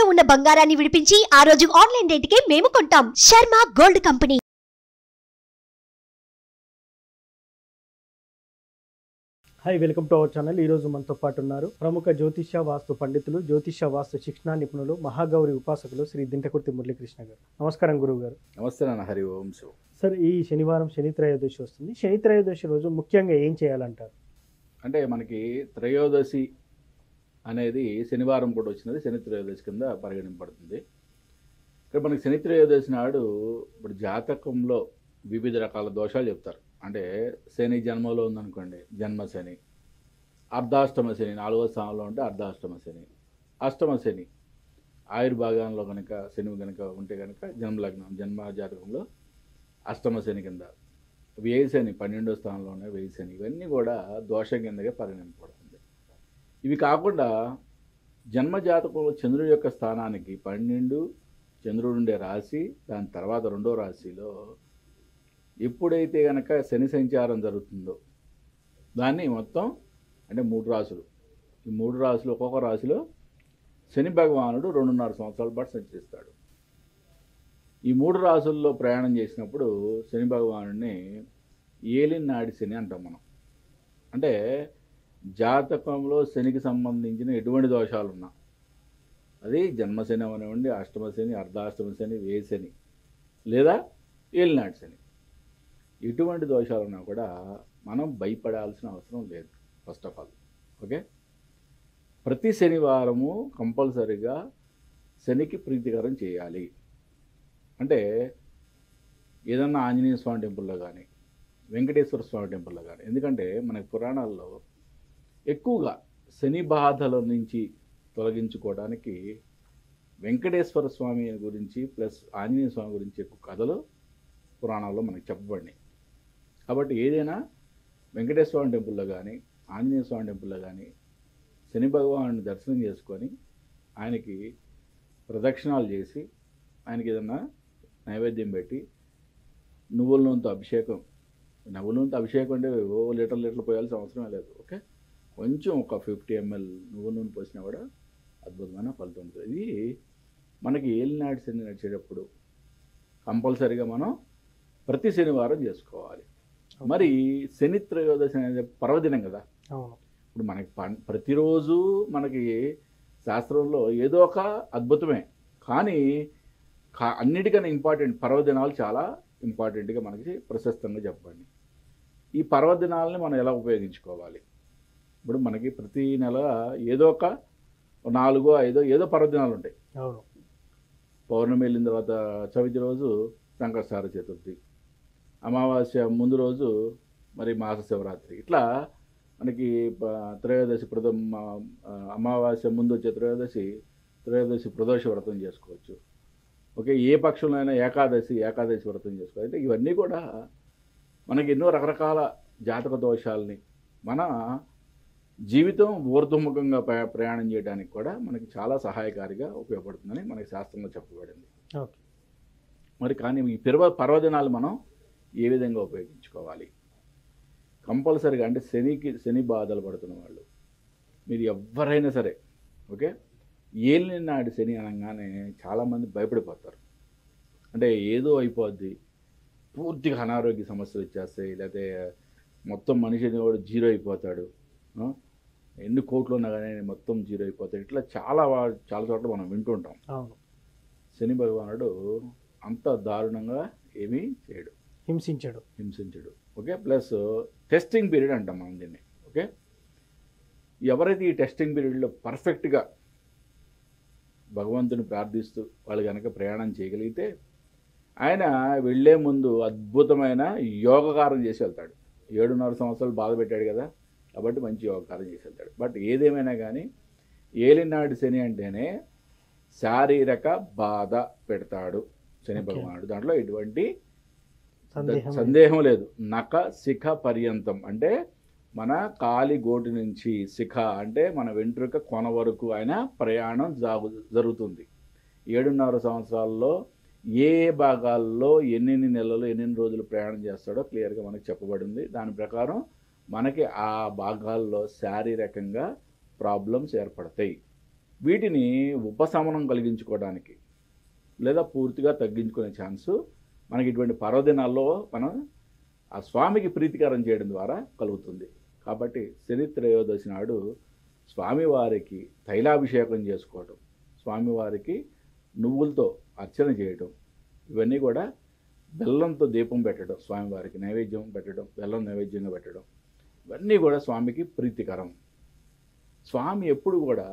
తాకట్టులో ఉన్న బంగారాన్ని విడిపించి ఆ రోజు ఆన్లైన్ రేటుకే మేము కొంటాం Sharma gold company hi welcome to our channel ఈరోజు మనతో పాటు ఉన్నారు ప్రముఖ జ్యోతిష్య వాస్తు పండితులు జ్యోతిష్య వాస్తు శిక్షణా నిపుణులు మహాగౌరి ఉపాసకులు శ్రీ దింటకుర్తి మురళీకృష్ణ గారు నమస్కారం గురువు గారు నమస్తే నాన్న హరి ఓం శివ సార్ ఈ శనివారం శని త్రయోదశి వస్తుంది శని త్రయోదశి రోజు ముఖ్యంగా ఏం చేయాలంటారు అంటే మనకి త్రయోదశి అనేది శనివారం కూడా వచ్చినది శని త్రయోదశి కింద పరిగణింపబడుతుంది ఇక్కడ మనకి శని త్రయోదశి నాడు ఇప్పుడు జాతకంలో వివిధ రకాల దోషాలు చెప్తారు అంటే శని జన్మలో ఉందనుకోండి జన్మ శని అర్ధాష్టమ శని నాలుగో స్థానంలో ఉంటే అర్ధాష్టమ శని అష్టమ శని ఆయుర్భాగంలో కనుక శని కనుక ఉంటే కనుక జన్మలగ్నం జన్మ జాతకంలో అష్టమ శని కింద వ్యయ శని పన్నెండో స్థానంలో ఉన్న వ్యయ శని ఇవన్నీ కూడా దోషం కిందగా పరిగణింపబడుతుంది ఇవి కాకుండా జన్మ జాతకంలో చంద్రుడి యొక్క స్థానానికి పన్నెండు చంద్రుడు ఉండే రాశి దాని తర్వాత రెండో రాశిలో ఎప్పుడైతే కనుక శని సంచారం జరుగుతుందో దాన్ని మొత్తం అంటే మూడు రాసులు ఈ మూడు రాసులు ఒక్కొక్క రాశిలో శని భగవానుడు రెండున్నర సంవత్సరాల పాటు సంచరిస్తాడు ఈ మూడు రాసుల్లో ప్రయాణం చేసినప్పుడు శని భగవానుడిని ఏలినాడి శని అంటాం మనం అంటే జాతకంలో శనికి సంబంధించిన ఎటువంటి దోషాలు ఉన్నా అది జన్మశని అవనివ్వండి అష్టమ శని అర్ధాష్టమ శని వేశని లేదా ఏలినాటి శని ఎటువంటి దోషాలు ఉన్నా కూడా మనం భయపడాల్సిన అవసరం లేదు ఫస్ట్ ఆఫ్ ఆల్ ఓకే ప్రతి శనివారము కంపల్సరిగా శనికి ప్రీతికరం చేయాలి అంటే ఏదన్నా ఆంజనేయ స్వామి టెంపుల్లో కానీ వెంకటేశ్వర స్వామి టెంపుల్లో కానీ ఎందుకంటే మనకి పురాణాల్లో ఎక్కువగా శని బాధల నుంచి తొలగించుకోవడానికి వెంకటేశ్వర స్వామి గురించి ప్లస్ ఆంజనేయ స్వామి గురించి ఎక్కువ కథలు పురాణాల్లో మనకి చెప్పబడినాయి కాబట్టి ఏదైనా వెంకటేశ్వర స్వామి టెంపుల్లో కానీ ఆంజనేయ స్వామి టెంపుల్లో కానీ శని భగవాను దర్శనం చేసుకొని ఆయనకి ప్రదక్షిణాలు చేసి ఆయనకి ఏదన్నా నైవేద్యం పెట్టి నువ్వుల నూనెతో అభిషేకం నువ్వుల నూనెతో అభిషేకం అంటే ఓ లీటర్ లీటర్లు పోయాల్సిన అవసరమే లేదు ఓకే కొంచెం ఒక ఫిఫ్టీ ఎంఎల్ నువ్వుల నూనె పోసినా కూడా అద్భుతమైన ఫలితం ఉంటుంది ఇది మనకి ఏలినాటి శని నడిచేటప్పుడు కంపల్సరీగా మనం ప్రతి శనివారం చేసుకోవాలి మరి శని త్రయోదశి అనేది పర్వదినం కదా అవును ఇప్పుడు మనకి పం ప్రతిరోజు మనకి శాస్త్రంలో ఏదో ఒక అద్భుతమే కానీ కా అన్నిటికన్నా ఇంపార్టెంట్ పర్వదినాలు చాలా ఇంపార్టెంట్గా మనకి ప్రశస్తంగా చెప్పండి ఈ పర్వదినాలని మనం ఎలా ఉపయోగించుకోవాలి ఇప్పుడు మనకి ప్రతి నెల ఏదో ఒక నాలుగో ఐదో ఏదో పర్వదినాలు ఉంటాయి అవును పౌర్ణమి వెళ్ళిన తర్వాత చవితి రోజు సంకష్టహార చతుర్థి అమావాస్య ముందు రోజు మరి మాస శివరాత్రి ఇట్లా మనకి ప- త్రయోదశి ప్రథమ ఆ, అమావాస్య ముందు వచ్చే త్రయోదశి త్రయోదశి ప్రదోష వ్రతం చేసుకోవచ్చు ఓకే ఏ పక్షంలో అయినా ఏకాదశి ఏకాదశి వ్రతం చేసుకోవాలి అంటే ఇవన్నీ కూడా మనకి ఎన్నో రకరకాల జాతక దోషాలని మన జీవితం ఊర్ధముఖంగా ప్ర- ప్రయాణం చేయడానికి కూడా మనకి చాలా సహాయకారిగా ఉపయోగపడుతుందని మనకి శాస్త్రంలో చెప్పబడింది ఓకే మరి కానీ ఈ పర్వ పర్వదినాలు మనం ఏ విధంగా ఉపయోగించుకోవాలి కంపల్సరీగా అంటే శనికి శని బాధలు పడుతున్న వాళ్ళు మీరు ఎవరైనా సరే ఓకే ఏలిన నాటి శని అనగానే చాలామంది భయపడిపోతారు అంటే ఏదో అయిపోద్ది పూర్తిగా అనారోగ్య సమస్యలు వచ్చేస్తాయి లేకపోతే మొత్తం మనిషి అనేవాడు జీరో అయిపోతాడు ఆ? ఎన్ని కోట్లు ఉన్నా కానీ మొత్తం జీరో అయిపోతాడు ఇట్లా చాలా వా- చాలా చోట్ల మనం వింటుంటాం అవును శని భగవానుడు అంత దారుణంగా ఏమీ చేయడు హింసించాడు హింసించడు ఓకే ప్లస్ టెస్టింగ్ పీరియడ్ అంటాం మనం దీన్ని ఓకే ఎవరైతే ఈ టెస్టింగ్ పీరియడ్లో పర్ఫెక్ట్గా భగవంతుని ప్రార్థిస్తూ వాళ్ళు కనుక ప్రయాణం చేయగలిగితే ఆయన వెళ్ళే ముందు అద్భుతమైన యోగకారం చేసి వెళ్తాడు ఏడున్నర సంవత్సరాలు బాధ పెట్టాడు కదా కాబట్టి మంచి యోగకారం చేసి వెళ్తాడు బట్ ఏదేమైనా కానీ ఏలినాడు శని అంటేనే శారీరక బాధ పెడతాడు శని Okay. భగవానుడు దాంట్లో ఎటువంటి సందేహం లేదు. సందేహం లేదు నక శిఖ పర్యంతం అంటే మన కాలి గోటి నుంచి శిఖ అంటే మన వెంట్రుక కొన వరకు ఆయన ప్రయాణం జాగు జరుగుతుంది ఏడున్నర సంవత్సరాల్లో ఏ ఏ భాగాల్లో ఎన్నెన్ని నెలలు ఎన్నెన్ని రోజులు ప్రయాణం చేస్తాడో క్లియర్గా మనకు చెప్పబడింది దాని ప్రకారం మనకి ఆ భాగాల్లో శారీరకంగా ప్రాబ్లమ్స్ ఏర్పడతాయి వీటిని ఉపశమనం కలిగించుకోవడానికి లేదా పూర్తిగా తగ్గించుకునే ఛాన్సు మనకి ఇటువంటి పర్వదినాల్లో మనం ఆ స్వామికి ప్రీతికరం చేయడం ద్వారా కలుగుతుంది కాబట్టి శని త్రయోదశి నాడు స్వామివారికి తైలాభిషేకం చేసుకోవటం స్వామివారికి నువ్వులతో అర్చన చేయటం ఇవన్నీ కూడా బెల్లంతో దీపం పెట్టడం స్వామివారికి నైవేద్యం పెట్టడం బెల్లం నైవేద్యంగా పెట్టడం ఇవన్నీ కూడా స్వామికి ప్రీతికరం స్వామి ఎప్పుడు కూడా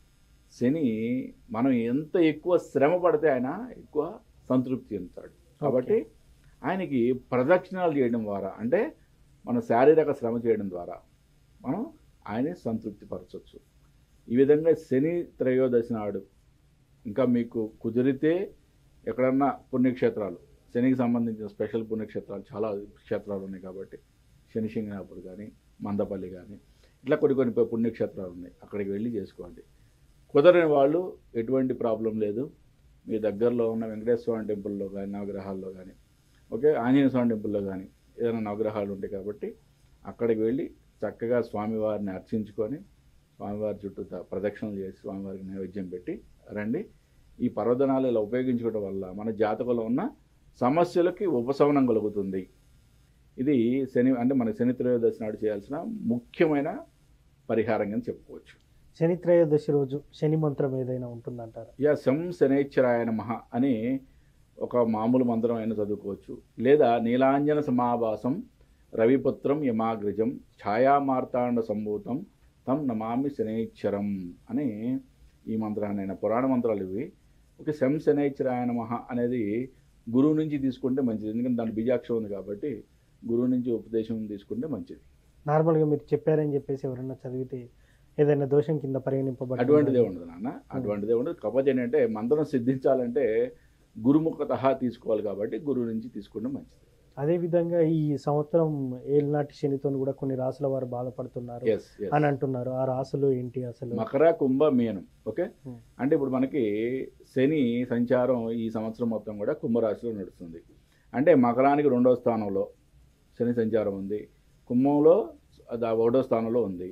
శని మనం ఎంత ఎక్కువ శ్రమ పడితే ఆయన ఎక్కువ సంతృప్తి చెందుతాడు కాబట్టి ఆయనకి ప్రదక్షిణాలు చేయడం ద్వారా అంటే మన శారీరక శ్రమ చేయడం ద్వారా మనం ఆయన్ని సంతృప్తి పరచవచ్చు ఈ విధంగా శని త్రయోదశి నాడు ఇంకా మీకు కుదిరితే ఎక్కడన్నా పుణ్యక్షేత్రాలు శనికి సంబంధించిన స్పెషల్ పుణ్యక్షేత్రాలు చాలా క్షేత్రాలు ఉన్నాయి కాబట్టి శని సింగనాపూర్ కానీ మందపల్లి కానీ ఇట్లా కొన్ని కొన్ని పుణ్యక్షేత్రాలు ఉన్నాయి అక్కడికి వెళ్ళి చేసుకోండి కుదరని వాళ్ళు ఎటువంటి ప్రాబ్లం లేదు మీ దగ్గరలో ఉన్న వెంకటేశ్వర స్వామి టెంపుల్లో కానీ నవగ్రహాల్లో కానీ ఓకే ఆంజనేయ స్వామి టెంపుల్లో కానీ ఏదైనా నవగ్రహాలు ఉంటాయి కాబట్టి అక్కడికి వెళ్ళి చక్కగా స్వామివారిని అర్చించుకొని స్వామివారి చుట్టూ త- ప్రదక్షిణలు చేసి స్వామివారికి నైవేద్యం పెట్టి రండి ఈ పర్వదనాలు ఇలా ఉపయోగించుకోవడం వల్ల మన జాతకంలో ఉన్న సమస్యలకి ఉపశమనం కలుగుతుంది ఇది శని అంటే మన శని త్రయోదశి నాడు చేయాల్సిన ముఖ్యమైన పరిహారం అని చెప్పుకోవచ్చు శని త్రయోదశి రోజు శని మంత్రం ఏదైనా ఉంటుందంటారా యా శం శనేశ్వరాయ నమః అని ఒక మామూలు మంత్రం అయినా చదువుకోవచ్చు లేదా నీలాంజన సమాభాసం రవిపుత్రం యమాగ్రజం ఛాయామార్తాండ సంభూతం తం నమామి శనేశ్వరం అని ఈ మంత్రాన్ని అయినా పురాణ మంత్రాలు ఇవి ఒక శం శనేశ్వరాయ నమః అనేది గురువు నుంచి తీసుకుంటే మంచిది ఎందుకంటే దాని బీజాక్షరం ఉంది కాబట్టి గురువు నుంచి ఉపదేశం తీసుకుంటే మంచిది నార్మల్గా మీరు చెప్పారని చెప్పేసి ఎవరైనా చదివితే ఏదైనా దోషం కింద పరిగణింపబడి అటువంటిదే ఉండదు నాన్న అటువంటిదే ఉండదు కాకపోతే ఏంటంటే మంత్రం సిద్ధించాలంటే గురుముఖత తీసుకోవాలి కాబట్టి గురువు నుంచి తీసుకుంటే మంచిది అదే విధంగా ఈ సంవత్సరం ఏళ్ళనాటి శనితో కూడా కొన్ని రాసుల వారు బాధపడుతున్నారు ఎస్ అని అంటున్నారు ఆ రాసులు ఏంటి అసలు మకర కుంభ మీనం ఓకే Hmm. అంటే ఇప్పుడు మనకి శని సంచారం ఈ సంవత్సరం మొత్తం కూడా కుంభరాశిలో నడుస్తుంది అంటే మకరానికి రెండో స్థానంలో శని సంచారం ఉంది కుంభంలో అది ఒకటో స్థానంలో ఉంది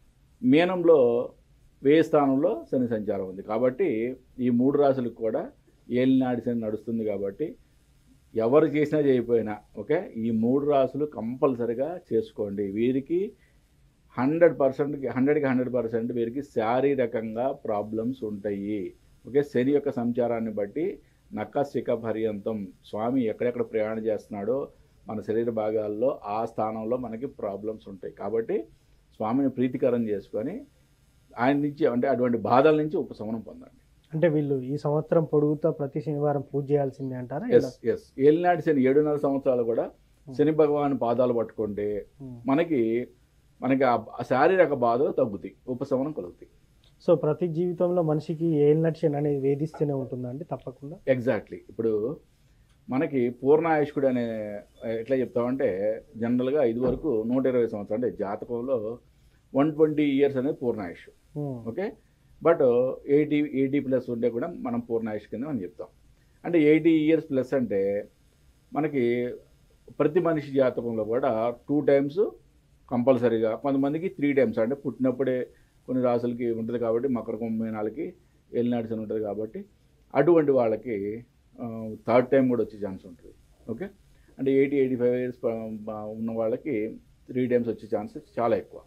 మీనంలో వేయి స్థానంలో శని సంచారం ఉంది కాబట్టి ఈ మూడు రాశులకు కూడా ఏలినాడి శని నడుస్తుంది కాబట్టి ఎవరు చేసినా చేయకపోయినా ఓకే ఈ మూడు రాసులు కంపల్సరిగా చేసుకోండి వీరికి హండ్రెడ్ పర్సెంట్కి హండ్రెడ్కి హండ్రెడ్ పర్సెంట్ వీరికి శారీరకంగా ప్రాబ్లమ్స్ ఉంటాయి ఓకే శని యొక్క సంచారాన్ని బట్టి నక్కశిఖ పర్యంతం స్వామి ఎక్కడెక్కడ ప్రయాణం చేస్తున్నాడో మన శరీర భాగాల్లో ఆ స్థానంలో మనకి ప్రాబ్లమ్స్ ఉంటాయి కాబట్టి స్వామిని ప్రీతికరం చేసుకొని ఆయన నుంచి అంటే అటువంటి బాధల నుంచి ఉపశమనం పొందండి అంటే వీళ్ళు ఈ సంవత్సరం పొడుగుతా ప్రతి శనివారం పూజ చేయాల్సిందే అంటారా ఎస్ ఎస్ ఏలినాటి శని ఏడున్నర సంవత్సరాలు కూడా శని భగవాన్ పాదాలు పట్టుకుంటే ఉమ్. మనకి మనకి ఆ ఆ శారీరక బాధలు తగ్గుతాయి ఉపశమనం కలుగుతాయి సో ప్రతి జీవితంలో మనిషికి ఏళ్ళనాటి శని అనేది వేధిస్తూనే ఉంటుందండి తప్పకుండా ఎగ్జాక్ట్లీ ఇప్పుడు మనకి పూర్ణాయుష్కుడు అనే ఎట్లా చెప్తామంటే జనరల్గా ఇది వరకు నూట ఇరవై సంవత్సరాలు అంటే జాతకంలో వన్ ట్వంటీ ఇయర్స్ అనేది పూర్ణాయుష్ um. Okay but eighty eighty plus ఉంటే కూడా మనం పూర్ణాయుష్ కింద మనం చెప్తాం అంటే ఎయిటీ ఇయర్స్ ప్లస్ అంటే మనకి ప్రతి మనిషి జాతకంలో కూడా టూ టైమ్స్ కంపల్సరీగా కొంతమందికి త్రీ టైమ్స్ అంటే పుట్టినప్పుడే కొన్ని రాసులకి ఉంటుంది కాబట్టి మకర కుంభమేనాలకి ఎల్లినాడ్స్ అని ఉంటుంది కాబట్టి అటువంటి వాళ్ళకి థర్డ్ టైం కూడా వచ్చే ఛాన్స్ ఉంటుంది ఓకే అంటే ఎయిటీ ఎయిటీ ఫైవ్ ఇయర్స్ ఉన్న వాళ్ళకి త్రీ టైమ్స్ వచ్చే ఛాన్సెస్ చాలా ఎక్కువ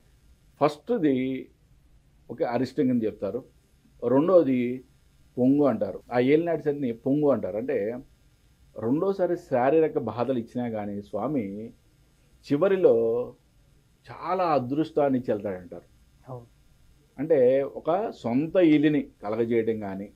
ఫస్ట్ది ఓకే అరిస్టింగ్ అని చెప్తారు రెండోది పొంగు అంటారు ఆ ఏలినాటి సరిని పొంగు అంటారు అంటే రెండోసారి శారీరక బాధలు ఇచ్చినా కానీ స్వామి చివరిలో చాలా అదృష్టాన్ని ఇచ్చి వెళ్తాడంటారు అవును అంటే ఒక సొంత ఇల్లుని కలగజేయడం కానీ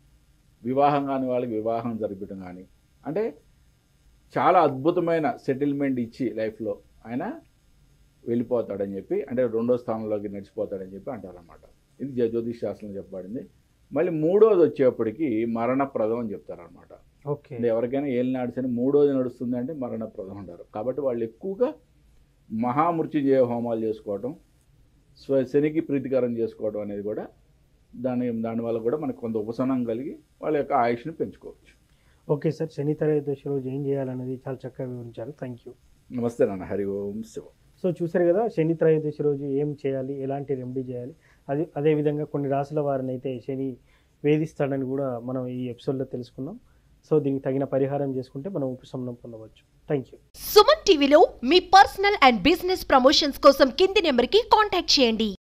వివాహం కాని వాళ్ళకి వివాహం జరపడం కానీ అంటే చాలా అద్భుతమైన సెటిల్మెంట్ ఇచ్చి లైఫ్లో ఆయన వెళ్ళిపోతాడని చెప్పి అంటే రెండో స్థానంలోకి నడిచిపోతాడని చెప్పి అంటారనమాట ఇది జ్యో- జ్యోతిష్ శాస్త్రంలో చెప్పబడింది మళ్ళీ మూడోది వచ్చేప్పటికి మరణప్రదం అని చెప్తారనమాట ఓకే అంటే ఎవరికైనా ఏలినాడు శని మూడోది నడుస్తుంది అంటే మరణప్రదం అంటారు కాబట్టి వాళ్ళు ఎక్కువగా మహామృత్యుంజయ హోమాలు చేసుకోవడం స్వ శనికి ప్రీతికరం చేసుకోవడం అనేది కూడా దాని దానివల్ల కూడా మనకు కొంత ఉపశమనం కలిగి వాళ్ళ యొక్క ఆయుష్ని పెంచుకోవచ్చు ఓకే సార్ శని త్రయోదశి రోజు ఏం చేయాలనేది చాలా చక్కగా వివరించారు థ్యాంక్ యూ నమస్తే నాన్న హరి ఓం శివం సో చూసారు కదా శని త్రయోదశి రోజు ఏం చేయాలి ఎలాంటి రెమెడీ చేయాలి అది అదేవిధంగా కొన్ని రాసుల వారిని అయితే శని వేధిస్తాడని కూడా మనం ఈ ఎపిసోడ్లో తెలుసుకున్నాం సో దీనికి తగిన పరిహారం చేసుకుంటే మనం ఉపశమనం పొందవచ్చు థ్యాంక్ యూ సుమన్ టీవీలో మీ పర్సనల్ అండ్ బిజినెస్ ప్రమోషన్స్ కోసం కింది నెంబర్కి కాంటాక్ట్ చేయండి